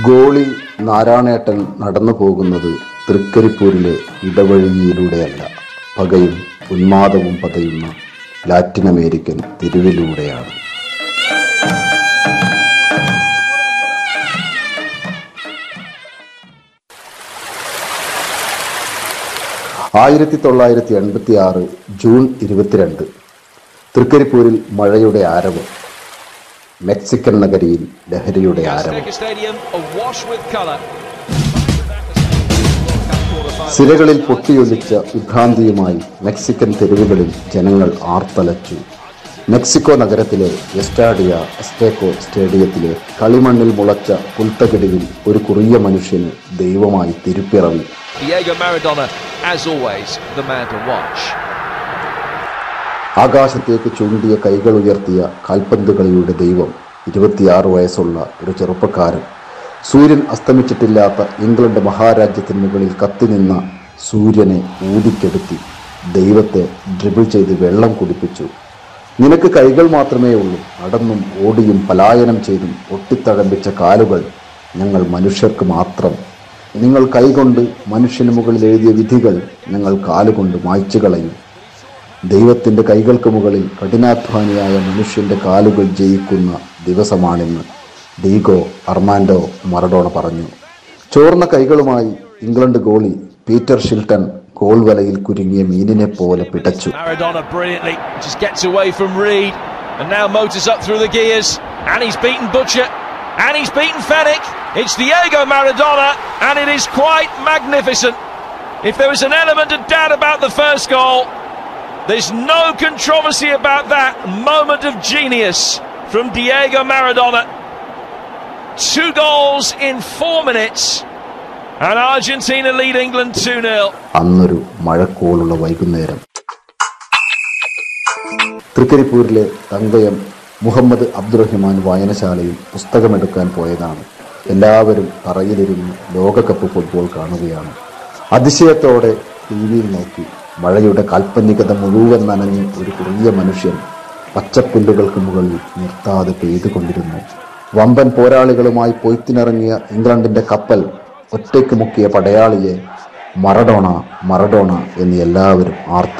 Goalie നാരായണേട്ടൻ നടന്നു പോകുന്നത് തൃക്കരിപ്പൂരിലെ ഇടവഴിയിലൂടെയല്ല പകയും ഉന്മാദവും പതയുന്ന ലാറ്റിൻ അമേരിക്കൻ തെരുവിലൂടെയാണ് ആയിരത്തി തൊള്ളായിരത്തി എൺപത്തി ആറ് ജൂൺ ഇരുപത്തിരണ്ട് തൃക്കരിപ്പൂരിൽ മഴയുടെ ആരവം മെക്സിക്കൻ നഗരിയിൽ ലഹരിയുടെ ആരവം Azteca Stadium awash with colour. സിരകളിൽ പൊട്ടിയൊലിച്ച വിഭ്രാന്തിയുമായി മെക്സിക്കൻ തെരുവുകളിൽ ജനങ്ങൾ ആർത്തലച്ചു മെക്സിക്കോ നഗരത്തിലെ എസ്റ്റാഡിയ എസ്റ്റേക്കോ സ്റ്റേഡിയത്തിലെ കളിമണ്ണിൽ മുളച്ച പുൽത്തകിടിയിൽ ഒരു കുറിയ മനുഷ്യന് ദൈവമായി തിരുപ്പിറവി Diego Maradona, as always, the man to watch. ആകാശത്തേക്ക് ചൂണ്ടിയ കൈകൾ ഉയർത്തിയ കാൽപന്തുകളിയുടെ ദൈവം ഇരുപത്തിയാറ് വയസ്സുള്ള ഒരു ചെറുപ്പക്കാരൻ സൂര്യൻ അസ്തമിച്ചിട്ടില്ലാത്ത ഇംഗ്ലണ്ട് മഹാരാജ്യത്തിന് മുകളിൽ കത്തിനിന്ന സൂര്യനെ ഊതിക്കെടുത്തി ദൈവത്തെ ഡ്രിബിൾ ചെയ്ത് വെള്ളം കുടിപ്പിച്ചു നിനക്ക് കൈകൾ മാത്രമേ ഉള്ളൂ നടന്നും ഓടിയും പലായനം ചെയ്തും പൊട്ടിത്തഴമ്പിച്ച കാലുകൾ ഞങ്ങൾ മനുഷ്യർക്ക് മാത്രം നിങ്ങൾ കൈകൊണ്ട് മനുഷ്യന് മുകളിൽ എഴുതിയ വിധികൾ ഞങ്ങൾ കാലുകൊണ്ട് മായ്ച്ചു കളയും ദൈവത്തിൻ്റെ കൈകൾക്ക് മുകളിൽ കഠിനാധ്വാനിയായ മനുഷ്യൻ്റെ കാലുകൾ ജയിക്കുന്ന ദിവസമാണിന്ന് ഡീഗോ അർമാൻഡോ മറഡോണ പറഞ്ഞു ചോർന്ന കൈകളുമായി England goalie Peter Shilton goal വലയിൽ കുരുങ്ങിയ മീനിനെ പോലെ പിടച്ചു Maradona brilliantly just gets away from Reed and now motors up through the gears. And he's beaten Butcher and he's beaten Fennick. It's Diego Maradona and it is quite magnificent. If there was an element of doubt about the first goal, there's no controversy about that moment of genius from Diego Maradona. Two goals in four minutes and Argentina lead England 2 0. അന്നൊരു മഴക്കോളുള്ള വൈകുന്നേരം തൃക്കരിപ്പൂരിലെ തങ്കയം മുഹമ്മദ് അബ്ദുറഹിമാൻ വായനശാലയിൽ പുസ്തകമെടുക്കാൻ പോയതാണ് എല്ലാവരും തറയിലിരുന്ന് ലോകകപ്പ് football കാണുകയാണ് അതിശയത്തോടെ T വിയിൽ നോക്കി മഴയുടെ കാൽപ്പനികത മുഴുവൻ നനഞ്ഞ് ഒരു കുറിയ മനുഷ്യൻ പച്ചപ്പുല്ലുകൾക്ക് മുകളിൽ നിർത്താതെ പെയ്തുകൊണ്ടിരുന്നു വമ്പൻ പോരാളികളുമായി പൊയ്ത്തിനിറങ്ങിയ ഇംഗ്ലണ്ടിന്റെ കപ്പൽ ഒറ്റയ്ക്ക് മുക്കിയ പടയാളിയെ മറഡോണ മറഡോണ എന്ന് എല്ലാവരും ആർത്തു